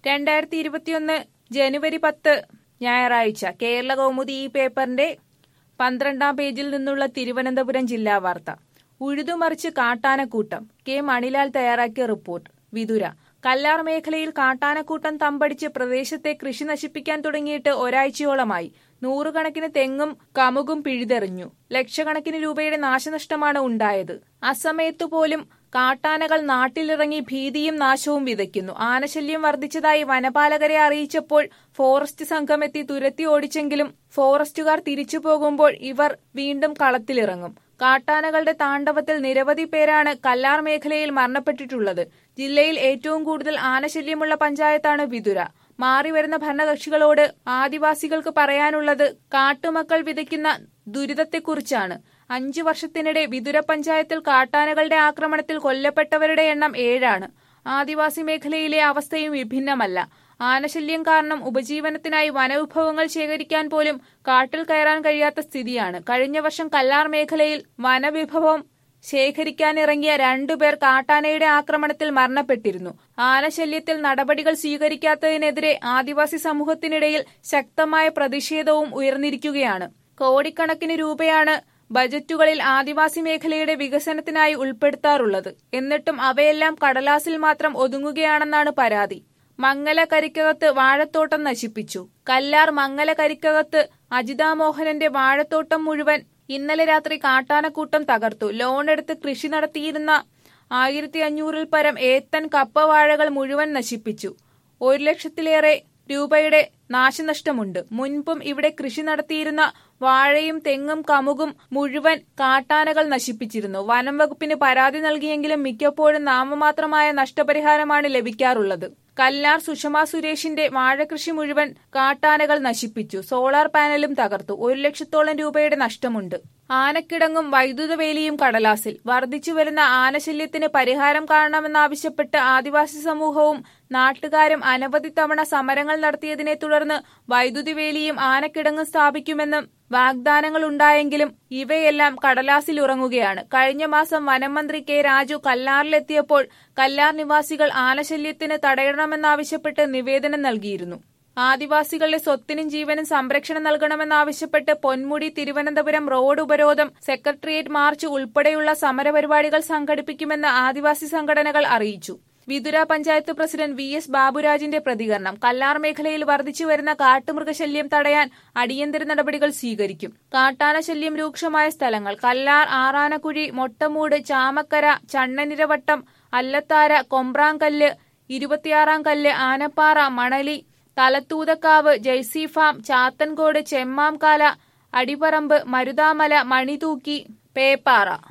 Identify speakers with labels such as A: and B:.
A: രണ്ടായിരത്തി ഇരുപത്തിയൊന്ന് ജനുവരി പത്ത് ഞായറാഴ്ച കേരള കൗമുദി ഈ പേപ്പറിന്റെ പന്ത്രണ്ടാം പേജിൽ നിന്നുള്ള തിരുവനന്തപുരം ജില്ലാ വാർത്ത ഉഴുതുമറിച്ച് കാട്ടാനക്കൂട്ടം കെ മണിലാൽ തയ്യാറാക്കിയ റിപ്പോർട്ട് വിതുര കല്ലാർ മേഖലയിൽ കാട്ടാനക്കൂട്ടം തമ്പടിച്ച് പ്രദേശത്തെ കൃഷി നശിപ്പിക്കാൻ തുടങ്ങിയിട്ട് ഒരാഴ്ചയോളമായി നൂറുകണക്കിന് തെങ്ങും കമുകും പിഴുതെറിഞ്ഞു ലക്ഷക്കണക്കിന് രൂപയുടെ നാശനഷ്ടമാണ് ഉണ്ടായത് അസമയത്തു പോലും കാട്ടാനകൾ നാട്ടിലിറങ്ങി ഭീതിയും നാശവും വിതയ്ക്കുന്നു ആനശല്യം വർദ്ധിച്ചതായി വനപാലകരെ അറിയിച്ചപ്പോൾ ഫോറസ്റ്റ് സംഘം എത്തി തുരത്തി ഓടിച്ചെങ്കിലും ഫോറസ്റ്റുകാർ തിരിച്ചു പോകുമ്പോൾ ഇവർ വീണ്ടും കളത്തിലിറങ്ങും കാട്ടാനകളുടെ താണ്ഡവത്തിൽ നിരവധി പേരാണ് കല്ലാർ മേഖലയിൽ മരണപ്പെട്ടിട്ടുള്ളത് ജില്ലയിൽ ഏറ്റവും കൂടുതൽ ആനശല്യമുള്ള പഞ്ചായത്താണ് വിതുര മാറിവരുന്ന ഭരണകക്ഷികളോട് ആദിവാസികൾക്ക് പറയാനുള്ളത് കാട്ടുമക്കൾ വിതയ്ക്കുന്ന ദുരിതത്തെക്കുറിച്ചാണ് അഞ്ചു വർഷത്തിനിടെ വിതുര പഞ്ചായത്തിൽ കാട്ടാനകളുടെ ആക്രമണത്തിൽ കൊല്ലപ്പെട്ടവരുടെ എണ്ണം ഏഴാണ് ആദിവാസി മേഖലയിലെ അവസ്ഥയും വിഭിന്നമല്ല ആനശല്യം കാരണം ഉപജീവനത്തിനായി വനവിഭവങ്ങൾ ശേഖരിക്കാൻ പോലും കാട്ടിൽ കയറാൻ കഴിയാത്ത സ്ഥിതിയാണ് കഴിഞ്ഞ വർഷം കല്ലാർ മേഖലയിൽ വനവിഭവം ശേഖരിക്കാനിറങ്ങിയ രണ്ടുപേർ കാട്ടാനയുടെ ആക്രമണത്തിൽ മരണപ്പെട്ടിരുന്നു ആനശല്യത്തിൽ നടപടികൾ സ്വീകരിക്കാത്തതിനെതിരെ ആദിവാസി സമൂഹത്തിനിടയിൽ ശക്തമായ പ്രതിഷേധവും ഉയർന്നിരിക്കുകയാണ് കോടിക്കണക്കിന് രൂപയാണ് ബജറ്റുകളിൽ ആദിവാസി മേഖലയുടെ വികസനത്തിനായി ഉൾപ്പെടുത്താറുള്ളത് എന്നിട്ടും അവയെല്ലാം കടലാസിൽ മാത്രം ഒതുങ്ങുകയാണെന്നാണ് പരാതി മംഗല കരിക്കകത്ത് വാഴത്തോട്ടം നശിപ്പിച്ചു കല്ലാർ മംഗല കരിക്കകത്ത് അജിതാമോഹനന്റെ വാഴത്തോട്ടം മുഴുവൻ ഇന്നലെ രാത്രി കാട്ടാനക്കൂട്ടം തകർത്തു ലോൺ എടുത്ത് കൃഷി നടത്തിയിരുന്ന ആയിരത്തി അഞ്ഞൂറിൽ പരം ഏത്തൻ കപ്പ വാഴകൾ മുഴുവൻ നശിപ്പിച്ചു ഒരു ലക്ഷത്തിലേറെ രൂപയുടെ നാശനഷ്ടമുണ്ട് മുൻപും ഇവിടെ കൃഷി നടത്തിയിരുന്ന വാഴയും തെങ്ങും കമുകും മുഴുവൻ കാട്ടാനകൾ നശിപ്പിച്ചിരുന്നു വനം വകുപ്പിന് പരാതി നൽകിയെങ്കിലും മിക്കപ്പോഴും നാമമാത്രമായ നഷ്ടപരിഹാരമാണ് ലഭിക്കാറുള്ളത് കല്ലാർ സുഷമ സുരേഷിന്റെ വാഴകൃഷി മുഴുവൻ കാട്ടാനകൾ നശിപ്പിച്ചു സോളാർ പാനലും തകർത്തു ഒരു ലക്ഷത്തോളം രൂപയുടെ നഷ്ടമുണ്ട് ആനക്കിടങ്ങും വൈദ്യുത വേലിയും കടലാസിൽ വർദ്ധിച്ചു വരുന്ന ആനശല്യത്തിന് പരിഹാരം കാണണമെന്നാവശ്യപ്പെട്ട് ആദിവാസി സമൂഹവും നാട്ടുകാരും അനവധി തവണ സമരങ്ങൾ നടത്തിയതിനെ തുടർന്ന് വൈദ്യുതി വേലിയും ആനക്കിടങ്ങും സ്ഥാപിക്കുമെന്നും വാഗ്ദാനങ്ങൾ ഉണ്ടായെങ്കിലും ഇവയെല്ലാം കടലാസിൽ ഉറങ്ങുകയാണ് കഴിഞ്ഞ മാസം വനമന്ത്രി കെ രാജു കല്ലാറിലെത്തിയപ്പോൾ കല്ലാർ നിവാസികൾ ആനശല്യത്തിന് തടയണമെന്നാവശ്യപ്പെട്ട് നിവേദനം നൽകിയിരുന്നു ആദിവാസികളുടെ സ്വത്തിനും ജീവനും സംരക്ഷണം നൽകണമെന്നാവശ്യപ്പെട്ട് പൊന്മുടി തിരുവനന്തപുരം റോഡ് ഉപരോധം സെക്രട്ടേറിയറ്റ് മാർച്ച് ഉൾപ്പെടെയുള്ള സമരപരിപാടികൾ സംഘടിപ്പിക്കുമെന്ന് ആദിവാസി സംഘടനകൾ അറിയിച്ചു Vithura panchayat president V S ബാബുരാജിന്റെ പ്രതികരണം കല്ലാർ മേഖലയിൽ വർദ്ധിച്ചു വരുന്ന കാട്ടുമൃഗശല്യം തടയാൻ അടിയന്തര നടപടികൾ സ്വീകരിക്കും കാട്ടാനശല്യം രൂക്ഷമായ സ്ഥലങ്ങൾ കല്ലാർ ആറാനക്കുഴി മൊട്ടമൂട് ചാമക്കര ചണ്ണനിരവട്ടം അല്ലത്താര കൊമ്പ്രാങ്കല്ല് ഇരുപത്തിയാറാം കല്ല് ആനപ്പാറ മണലി തലത്തൂതക്കാവ് ജയ്സി ഫാം ചാത്തൻകോട് ചെമ്മാംകാല അടിപറമ്പ് മരുതാമല മണിതൂക്കി പേപ്പാറ